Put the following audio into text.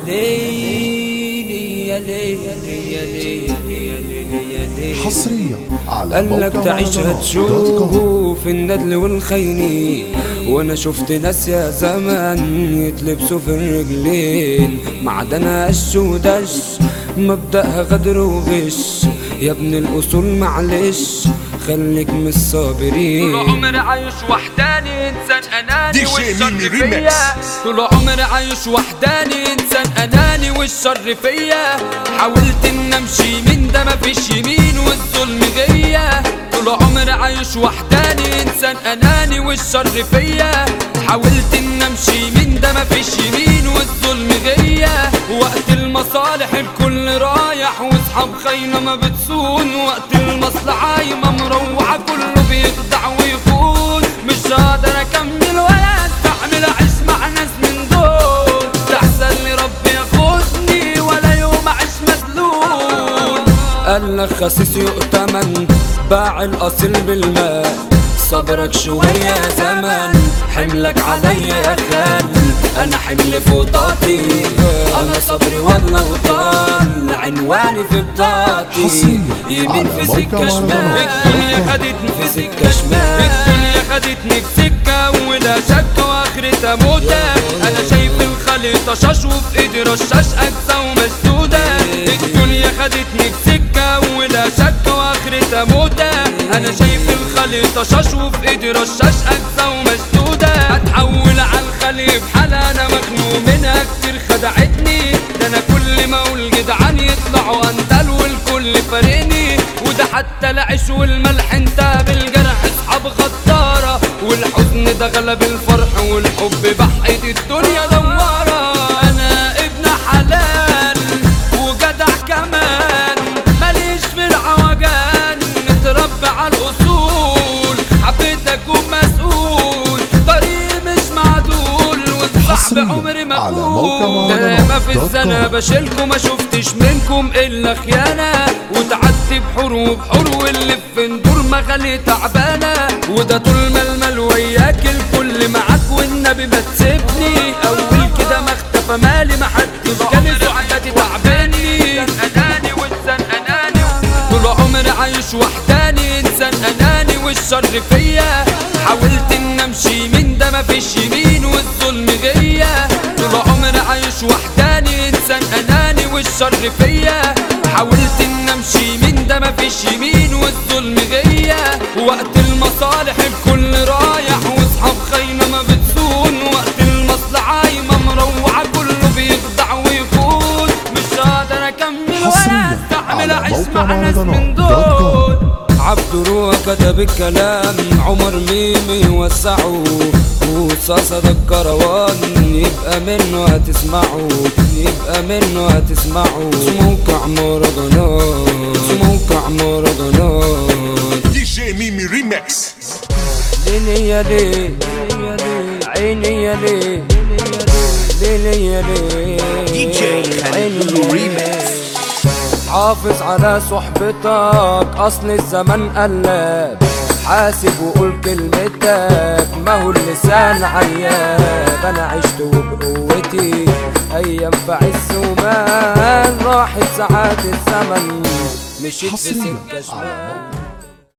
ليلي يا ليلي يا ليلي يا ليلي يا ليلي حصريا على قال لك موقع تعيش مهرجانات دوت كوم. هتشوف الندل والخينين وانا شفت ناس يا زمان يتلبسوا في الرجلين معدنها قش ودش مبدأها غدر وغش يا ابن الأصول معلش خليك من الصابرين طول عمري عايش وحداني انسان اناني دي شيء والشر ميمي فيا ريميكس. طول عمري عايش وحداني انسان اناني والشر فيا حاولت ان امشي من ده مفيش يمين والظلم غيا طول عمري عايش وحداني انسان اناني والشر فيا حاولت ان امشي من ده مفيش يمين والظلم غيا وقت المصالح الكل رايح واصحاب خاينه ما بتصون وقت المصلحه قايمه مروعه كله بيخدع ويخون مش قادر اكمل ولا استحمل اعيش مع ناس من دول تحسن لي ربي ياخدني ولا يوم اعيش مذلول قال لك خسيس يؤتمن باع الاصيل بالمال صبرك شوية يا زمن حملك عليا يا خال انا حمل فوطاتي انا صبري والله وطال عنواني في بطاقتي حصرياً يمين على في موقع سكة شمال مهرجانات. الدنيا خدتني في سكة شمال الدنيا خدتني في سكة ولا شك واخرتها موتة انا شايف الخليطة شاش وفي ايدي رشاش اجزا ومسدودة الدنيا خدتني في سكة ولا شك واخرتها موتة انا شايف الخليطة شاش وفي ايدي رشاش اجزا ومسدودة هتحول على الخليب حالة انا مخنوق منها كتير خدعتني ده انا كل ما اقول جدعان يطلعوا انتل والكل فارقني وده حتى العيش والملح انت بالجرح اصحاب غدارة والحزن ده غلب الفرح والحب بحقت الدنيا دوارة انا ابن حلال وجدع كمان ماليش في العوجان متربى على الاصول حبيت اكون مسؤول طريق مش معدول والصحب حصرياً عمري ما على موقع اقول مهرجانات ما في دوت السنة كوم. بشيلكم ما شفتش منكم الا خيانة وتعدي بحروب حرو اللي في ندور مغالي تعبانة وده طول ما المال وياك الكل معاك والنبي ما تسيبني اول كده ما اختفى مالي ما حد جالي سعادتي تعباني اناني وانسان اناني طول عمري عايش وحداني انسان اناني والشر فيا حاولت ان امشي من ده مفيش يمين والظلم غيا طول عمري عايش وحداني انسان اناني والشر فيا حاولت ان امشي من ده مفيش يمين والظلم غيا وقت المصالح الكل رايح واصحاب خاينه ما بتصون وقت المصلحه قايمه مروعه كله بيخدع ويخون مش قادر اكمل ولا حصرياً استحمل على اعيش موقع مع ناس من مهرجانات دوت دول عبد روح كتب الكلام عمر ميمي وسعه وصاصة ده الكروان يبقى منه هتسمعه يبقى منه هتسمعه موقع مهرجانات موقع مهرجانات دي جي ميمي ريميكس ليلي يا ليل عيني يا ليل ليلي يا ليل دي جي خالد عيني لولو يا ريميكس. ليل. حافظ على صحبتك اصل الزمن قلب حاسب وقول كلمتك ما هو اللسان عياب انا عشت وبقوتي ايام في عز ومان راحت ساعات الزمن مشيت في حصرياً سكه على شمال